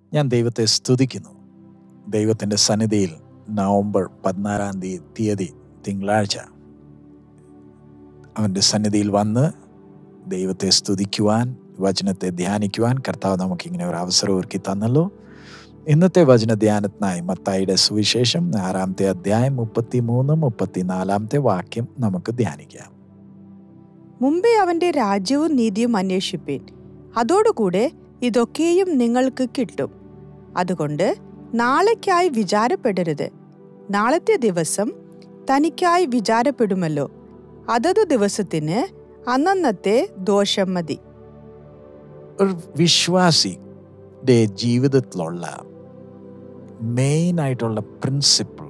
ഞാൻ ദൈവത്തെ സ്തുതിക്കുന്നു ദൈവത്തിൻ്റെ സന്നിധിയിൽ നവംബർ പതിനാലാം തീയതി തീയതി തിങ്കളാഴ്ച അവൻ്റെ സന്നിധിയിൽ വന്ന് ദൈവത്തെ സ്തുതിക്കുവാൻ വചനത്തെ ധ്യാനിക്കുവാൻ കർത്താവ് നമുക്കിങ്ങനെ ഒരു അവസരം ഒരുക്കി തന്നല്ലോ ഇന്നത്തെ വചന ധ്യാനത്തിനായി മത്തായിയുടെ സുവിശേഷം ആറാമത്തെ അധ്യായം മുപ്പത്തി മൂന്ന് മുപ്പത്തിനാലാമത്തെ വാക്യം നമുക്ക് ധ്യാനിക്കാം മുമ്പേ അവന്റെ രാജ്യവും നീതിയും അന്വേഷിപ്പീൻ അതോടുകൂടെ ഇതൊക്കെയും നിങ്ങൾക്ക് കിട്ടും അതുകൊണ്ട് നാളേക്കായി വിചാരപ്പെടരുത് നാളത്തെ ദിവസം തനിക്കായി വിചാരപ്പെടുമല്ലോ അതതു ദിവസത്തിന് അന്നന്നത്തെ ദോഷം മതി ഒരു വിശ്വാസിയുടെ ജീവിതത്തിലുള്ള മെയിൻ ആയിട്ടുള്ള പ്രിൻസിപ്പിൾ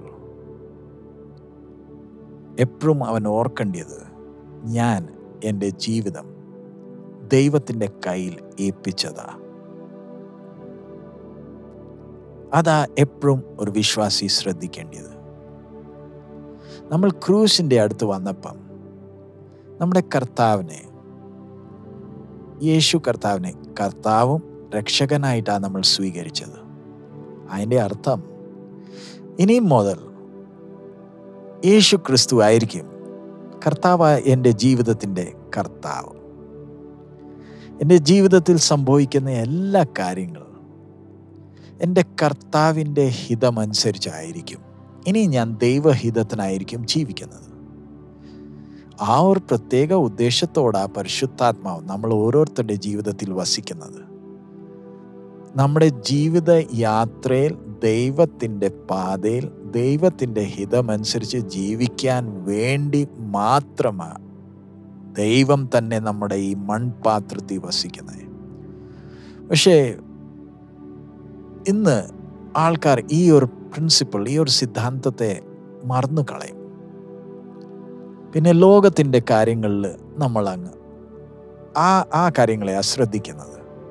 എപ്പോഴും അവൻ ഓർക്കേണ്ടത് ഞാൻ എൻ്റെ ജീവിതം ദൈവത്തിൻ്റെ കയ്യിൽ ഏൽപ്പിച്ചതാ അതാ എപ്പോഴും ഒരു വിശ്വാസി ശ്രദ്ധിക്കേണ്ടത് നമ്മൾ ക്രൂസിൻ്റെ അടുത്ത് വന്നപ്പം നമ്മുടെ കർത്താവിനെ യേശു കർത്താവിനെ കർത്താവും രക്ഷകനായിട്ടാണ് നമ്മൾ സ്വീകരിച്ചത് അതിൻ്റെ അർത്ഥം ഇനി മുതൽ യേശു ക്രിസ്തു ആയിരിക്കും കർത്താവ് എൻ്റെ ജീവിതത്തിൻ്റെ കർത്താവ് എൻ്റെ ജീവിതത്തിൽ സംഭവിക്കുന്ന എല്ലാ കാര്യങ്ങളും എൻ്റെ കർത്താവിൻ്റെ ഹിതമനുസരിച്ചായിരിക്കും ഇനി ഞാൻ ദൈവഹിതത്തിനായിരിക്കും ജീവിക്കുന്നത് ആ ഒരു പ്രത്യേക ഉദ്ദേശത്തോടാ പരിശുദ്ധാത്മാവ് നമ്മൾ ഓരോരുത്തരുടെ ജീവിതത്തിൽ വസിക്കുന്നത് നമ്മുടെ ജീവിത യാത്രയിൽ ദൈവത്തിൻ്റെ പാതയിൽ ദൈവത്തിൻ്റെ ഹിതമനുസരിച്ച് ജീവിക്കാൻ വേണ്ടി മാത്രമാണ് ദൈവം തന്നെ നമ്മുടെ ഈ മൺപാത്രത്തിൽ വസിക്കുന്നത് പക്ഷേ ഇന്ന് ആൾക്കാർ ഈ ഒരു പ്രിൻസിപ്പിൾ ഈ ഒരു സിദ്ധാന്തത്തെ മറന്നു കളയും പിന്നെ ലോകത്തിൻ്റെ കാര്യങ്ങളിൽ നമ്മൾ അങ്ങ് ആ ആ കാര്യങ്ങളെ അശ്രദ്ധിക്കുന്നത്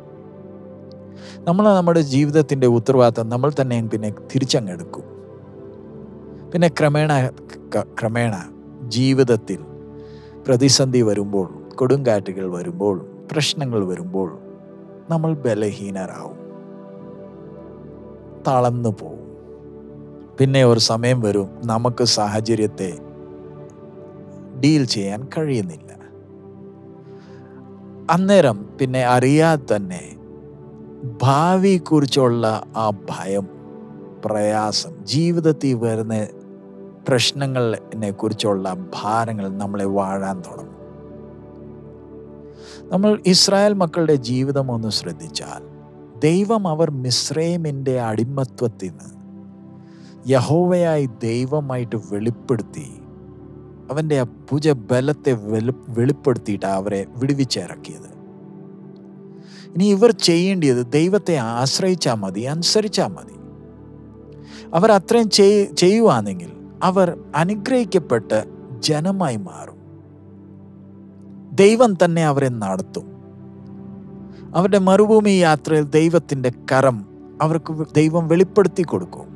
നമ്മൾ നമ്മുടെ ജീവിതത്തിൻ്റെ ഉത്തരവാദിത്തം നമ്മൾ തന്നെ പിന്നെ തിരിച്ചങ്ങെടുക്കും പിന്നെ ക്രമേണ ക- ക്രമേണ ജീവിതത്തിൽ പ്രതിസന്ധി വരുമ്പോൾ കൊടുങ്കാറ്റുകൾ വരുമ്പോൾ പ്രശ്നങ്ങൾ വരുമ്പോൾ നമ്മൾ ബലഹീനരാവും തളർന്നു പോവും പിന്നെ ഒരു സമയം വരും നമുക്ക് സാഹചര്യത്തെ ഡീൽ ചെയ്യാൻ കഴിയുന്നില്ല അന്നേരം പിന്നെ അറിയാതെ തന്നെ ഭാവിയെക്കുറിച്ചുള്ള ആ ഭയം പ്രയാസം ജീവിതത്തിൽ വരുന്ന പ്രശ്നങ്ങളെ കുറിച്ചുള്ള ഭാരങ്ങൾ നമ്മളെ വാഴാൻ തുടങ്ങും നമ്മൾ ഇസ്രായേൽ മക്കളുടെ ജീവിതം ഒന്ന് ശ്രദ്ധിച്ചാൽ ദൈവം അവർ മിശ്രൈമിൻ്റെ അടിമത്വത്തിൽ നിന്ന് യഹോവയായി ദൈവമായിട്ട് വെളിപ്പെടുത്തി അവൻ്റെ ആ ഭുജബലത്തെ വെളി വെളിപ്പെടുത്തിയിട്ട് അവരെ വിടുവിച്ചിറക്കിയത് ഇനി ഇവർ ചെയ്യേണ്ടത് ദൈവത്തെ ആശ്രയിച്ചാൽ മതി അനുസരിച്ചാൽ മതി അവർ അത്രയും ചെയ് ചെയ്യുവാണെങ്കിൽ അവർ അനുഗ്രഹിക്കപ്പെട്ട ജനമായി മാറും ദൈവം തന്നെ അവരെ നടത്തും അവരുടെ മരുഭൂമി യാത്രയിൽ ദൈവത്തിൻ്റെ കരം അവർക്ക് ദൈവം വെളിപ്പെടുത്തി കൊടുക്കും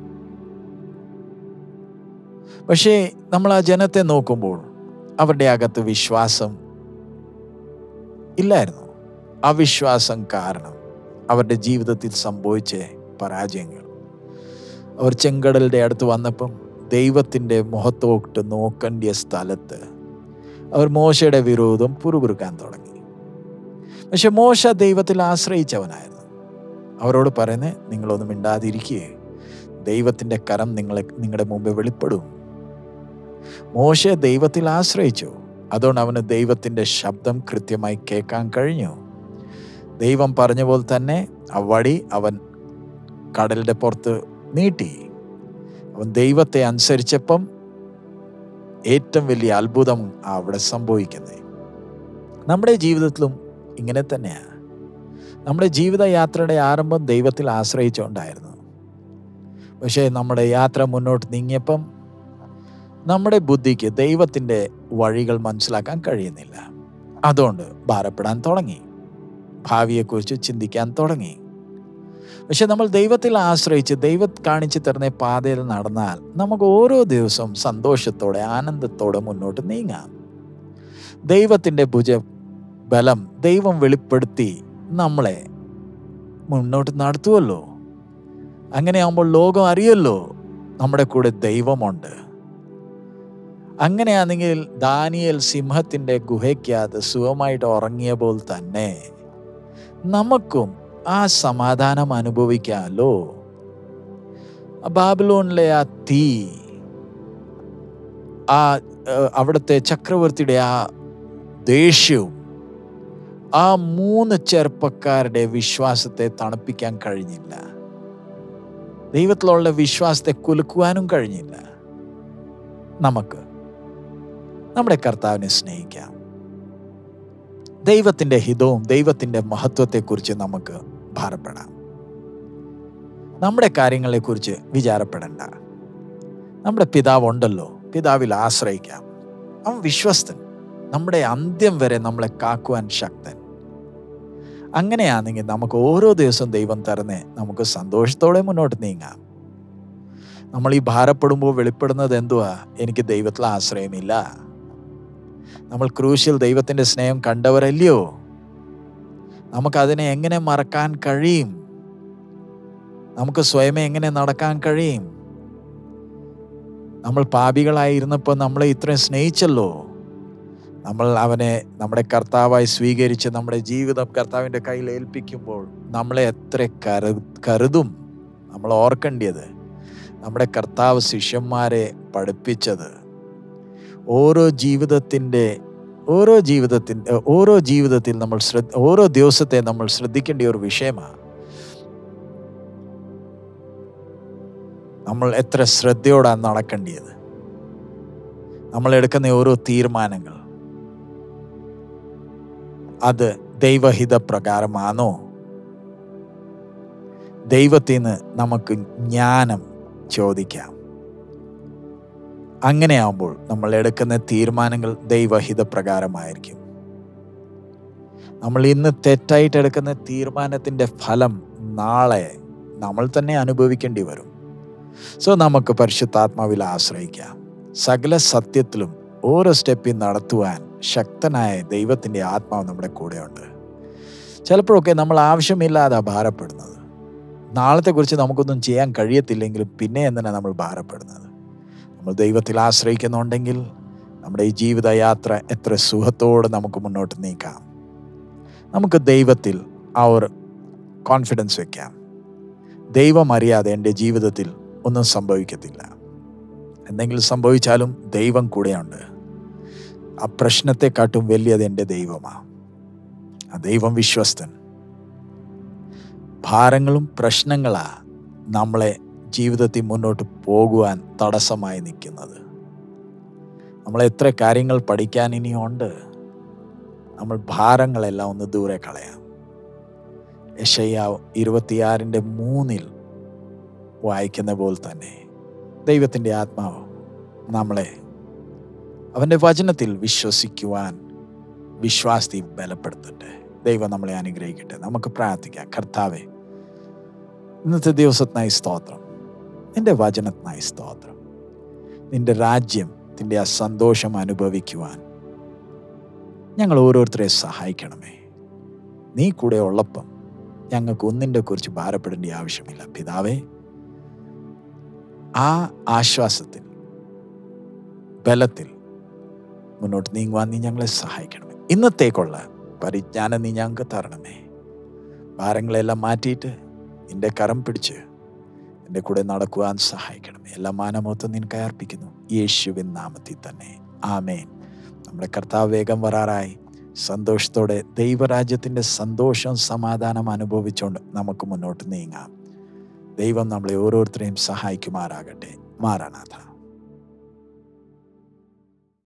പക്ഷേ നമ്മൾ ആ ജനത്തെ നോക്കുമ്പോൾ അവരുടെ അകത്ത് വിശ്വാസം ഇല്ലായിരുന്നു അവിശ്വാസം കാരണം അവരുടെ ജീവിതത്തിൽ സംഭവിച്ച പരാജയങ്ങൾ അവർ ചെങ്കടലിൻ്റെ അടുത്ത് വന്നപ്പം ദൈവത്തിൻ്റെ മുഖത്തോട്ട് നോക്കേണ്ട സ്ഥലത്ത് അവർ മോശയുടെ വിരോധം പുറുപുറുക്കാൻ തുടങ്ങി പക്ഷെ മോശ ദൈവത്തിൽ ആശ്രയിച്ചവനായിരുന്നു അവരോട് പറയുന്നത് നിങ്ങളൊന്നും മിണ്ടാതിരിക്കുക ദൈവത്തിൻ്റെ കരം നിങ്ങളെ നിങ്ങളുടെ മുമ്പേ വെളിപ്പെടും മോശ ദൈവത്തിൽ ആശ്രയിച്ചു അതുകൊണ്ട് അവന് ദൈവത്തിൻ്റെ ശബ്ദം കൃത്യമായി കേൾക്കാൻ കഴിഞ്ഞു ദൈവം പറഞ്ഞ പോലെ തന്നെ ആ വടി അവൻ കടലിൻ്റെ പുറത്ത് നീട്ടി അവൻ ദൈവത്തെ അനുസരിച്ചപ്പം ഏറ്റവും വലിയ അത്ഭുതം അവിടെ സംഭവിക്കുന്നത് നമ്മുടെ ജീവിതത്തിലും ഇങ്ങനെ തന്നെയാണ് നമ്മുടെ ജീവിതയാത്രയുടെ ആരംഭം ദൈവത്തിൽ ആശ്രയിച്ചുകൊണ്ടായിരുന്നു പക്ഷേ നമ്മുടെ യാത്ര മുന്നോട്ട് നീങ്ങിയപ്പം നമ്മുടെ ബുദ്ധിക്ക് ദൈവത്തിൻ്റെ വഴികൾ മനസ്സിലാക്കാൻ കഴിയുന്നില്ല അതുകൊണ്ട് ഭാരപ്പെടാൻ തുടങ്ങി ഭാവിയെക്കുറിച്ച് ചിന്തിക്കാൻ തുടങ്ങി പക്ഷെ നമ്മൾ ദൈവത്തിൽ ആശ്രയിച്ച് ദൈവം കാണിച്ചു തരുന്ന പാതയിൽ നടന്നാൽ നമുക്ക് ഓരോ ദിവസവും സന്തോഷത്തോടെ ആനന്ദത്തോടെ മുന്നോട്ട് നീങ്ങാം ദൈവത്തിൻ്റെ ഭുജ ബലം ദൈവം വെളിപ്പെടുത്തി നമ്മളെ മുന്നോട്ട് നടത്തുമല്ലോ അങ്ങനെയാകുമ്പോൾ ലോകം അറിയല്ലോ നമ്മുടെ കൂടെ ദൈവമുണ്ട് അങ്ങനെയാണെങ്കിൽ ദാനിയൽ സിംഹത്തിൻ്റെ ഗുഹയ്ക്കകത്ത് സുഖമായിട്ട് ഉറങ്ങിയപ്പോൾ തന്നെ നമുക്കും ആ സമാധാനം അനുഭവിക്കാമല്ലോ ബാബിലോണിലെ ആ തീ ആ ഏഹ്, അവിടുത്തെ ചക്രവർത്തിയുടെ ആ ദേഷ്യവും ആ മൂന്ന് ചെറുപ്പക്കാരുടെ വിശ്വാസത്തെ തണുപ്പിക്കാൻ കഴിഞ്ഞില്ല ദൈവത്തിലുള്ള വിശ്വാസത്തെ കുലുക്കുവാനും കഴിഞ്ഞില്ല നമുക്ക് നമ്മുടെ കർത്താവിനെ സ്നേഹിക്കാം ദൈവത്തിൻ്റെ ഹിതവും ദൈവത്തിൻ്റെ മഹത്വത്തെക്കുറിച്ച് നമുക്ക് ഭാരപ്പെടാം നമ്മുടെ കാര്യങ്ങളെക്കുറിച്ച് വിചാരപ്പെടണ്ട നമ്മുടെ പിതാവ് ഉണ്ടല്ലോ പിതാവിൽ ആശ്രയിക്കാം അവൻ വിശ്വസ്തൻ നമ്മുടെ അന്ത്യം വരെ നമ്മളെ കാക്കുവാൻ ശക്തൻ അങ്ങനെയാണെങ്കിൽ നമുക്ക് ഓരോ ദിവസവും ദൈവം തരുന്നേ നമുക്ക് സന്തോഷത്തോടെ മുന്നോട്ട് നീങ്ങാം നമ്മൾ ഈ ഭാരപ്പെടുമ്പോൾ വെളിപ്പെടുന്നത് എന്തുവാ എനിക്ക് ദൈവത്തിൽ ആശ്രയമില്ല നമ്മൾ ക്രൂശിൽ ദൈവത്തിൻ്റെ സ്നേഹം കണ്ടവരല്ലയോ നമുക്കതിനെ എങ്ങനെ മറക്കാൻ കഴിയും നമുക്ക് സ്വയമേ എങ്ങനെ നടക്കാൻ കഴിയും നമ്മൾ പാപികളായിരുന്നപ്പോൾ നമ്മളെ ഇത്രയും സ്നേഹിച്ചല്ലോ നമ്മൾ അവനെ നമ്മുടെ കർത്താവായി സ്വീകരിച്ച് നമ്മുടെ ജീവിതം കർത്താവിൻ്റെ കയ്യിൽ ഏൽപ്പിക്കുമ്പോൾ നമ്മളെ എത്ര കരു കരുതും നമ്മൾ ഓർക്കേണ്ടത് നമ്മുടെ കർത്താവ് ശിഷ്യന്മാരെ പഠിപ്പിച്ചത് ഓരോ ജീവിതത്തിൻ്റെ ഓരോ ജീവിതത്തിൻ്റെ ഓരോ ജീവിതത്തിൽ നമ്മൾ ശ്രദ്ധ ഓരോ ദിവസത്തെ നമ്മൾ ശ്രദ്ധിക്കേണ്ട ഒരു വിഷയമാണ് നമ്മൾ എത്ര ശ്രദ്ധയോടാണ് നടക്കേണ്ടത് നമ്മൾ എടുക്കുന്ന ഓരോ തീരുമാനങ്ങൾ അത് ദൈവഹിത പ്രകാരമാണോ ദൈവത്തിൽ നിന്ന് നമുക്ക് ജ്ഞാനം ചോദിക്കാം അങ്ങനെയാകുമ്പോൾ നമ്മൾ എടുക്കുന്ന തീരുമാനങ്ങൾ ദൈവഹിത പ്രകാരമായിരിക്കും നമ്മൾ ഇന്ന് തെറ്റായിട്ട് എടുക്കുന്ന തീരുമാനത്തിൻ്റെ ഫലം നാളെ നമ്മൾ തന്നെ അനുഭവിക്കേണ്ടി വരും സോ നമുക്ക് പരിശുദ്ധാത്മാവിൽ ആശ്രയിക്കാം സകല സത്യത്തിലും ഓരോ സ്റ്റെപ്പിൽ നടത്തുവാൻ ശക്തനായ ദൈവത്തിൻ്റെ ആത്മാവ് നമ്മുടെ കൂടെയുണ്ട് ചിലപ്പോഴൊക്കെ നമ്മൾ ആവശ്യമില്ലാതെ ഭാരപ്പെടുന്നത് നാളത്തെക്കുറിച്ച് നമുക്കൊന്നും ചെയ്യാൻ കഴിയത്തില്ലെങ്കിലും പിന്നെ എന്തിനാണ് നമ്മൾ ഭാരപ്പെടുന്നത് നമ്മൾ ദൈവത്തിൽ ആശ്രയിക്കുന്നുണ്ടെങ്കിൽ നമ്മുടെ ഈ ജീവിതയാത്ര എത്ര സുഖത്തോടെ നമുക്ക് മുന്നോട്ട് നീക്കാം നമുക്ക് ദൈവത്തിൽ ആ ഒരു കോൺഫിഡൻസ് വെക്കാം ദൈവം അറിയാതെ എൻ്റെ ജീവിതത്തിൽ ഒന്നും സംഭവിക്കത്തില്ല എന്തെങ്കിലും സംഭവിച്ചാലും ദൈവം കൂടെയുണ്ട് ആ പ്രശ്നത്തെക്കാട്ടും വലിയത് എൻ്റെ ദൈവമാണ് ആ ദൈവം വിശ്വസ്തൻ ഭാരങ്ങളും പ്രശ്നങ്ങളാ നമ്മളെ ജീവിതത്തിൽ മുന്നോട്ട് പോകുവാൻ തടസ്സമായി നിൽക്കുന്നത് നമ്മൾ എത്ര കാര്യങ്ങൾ പഠിക്കാൻ ഇനിയുണ്ട് നമ്മൾ ഭാരങ്ങളെല്ലാം ഒന്ന് ദൂരെ കളയാം യശയ്യാവ് ഇരുപത്തിയാറിൻ്റെ മൂന്നിൽ വായിക്കുന്ന പോലെ തന്നെ ദൈവത്തിൻ്റെ ആത്മാവ് നമ്മളെ അവൻ്റെ വചനത്തിൽ വിശ്വസിക്കുവാൻ വിശ്വാസത്തെ ബലപ്പെടുത്തട്ടെ ദൈവം നമ്മളെ അനുഗ്രഹിക്കട്ടെ നമുക്ക് പ്രാർത്ഥിക്കാം കർത്താവെ ഇന്നത്തെ ദിവസത്തിനായി സ്തോത്രം നിന്റെ വചനത്തിനായി സ്തോത്രം നിന്റെ രാജ്യത്തിൻ്റെ ആ സന്തോഷം അനുഭവിക്കുവാൻ ഞങ്ങൾ ഓരോരുത്തരെ സഹായിക്കണമേ നീ കൂടെ ഉള്ളപ്പം ഞങ്ങൾക്ക് ഒന്നിൻ്റെ കുറിച്ച് ഭാരപ്പെടേണ്ട ആവശ്യമില്ല പിതാവേ ആ ആശ്വാസത്തിൽ ബലത്തിൽ മുന്നോട്ട് നീങ്ങുവാൻ നീ ഞങ്ങളെ സഹായിക്കണമേ ഇന്നത്തേക്കുള്ള പരിജ്ഞാനം നീ ഞങ്ങൾക്ക് തരണമേ ഭാരങ്ങളെല്ലാം മാറ്റിയിട്ട് നിന്റെ കരം പിടിച്ച് എൻ്റെ കൂടെ നടക്കുവാൻ സഹായിക്കണമേ എല്ലാ മാനമൊത്തം നിനക്ക് അർപ്പിക്കുന്നു യേശുവിൻ നാമത്തിൽ തന്നെ ആമേൻ നമ്മുടെ കർത്താവ് വേഗം വരാറായി സന്തോഷത്തോടെ ദൈവരാജ്യത്തിൻ്റെ സന്തോഷം സമാധാനം അനുഭവിച്ചുകൊണ്ട് നമുക്ക് മുന്നോട്ട് നീങ്ങാം ദൈവം നമ്മളെ ഓരോരുത്തരെയും സഹായിക്കുമാറാകട്ടെ മാറാനാഥ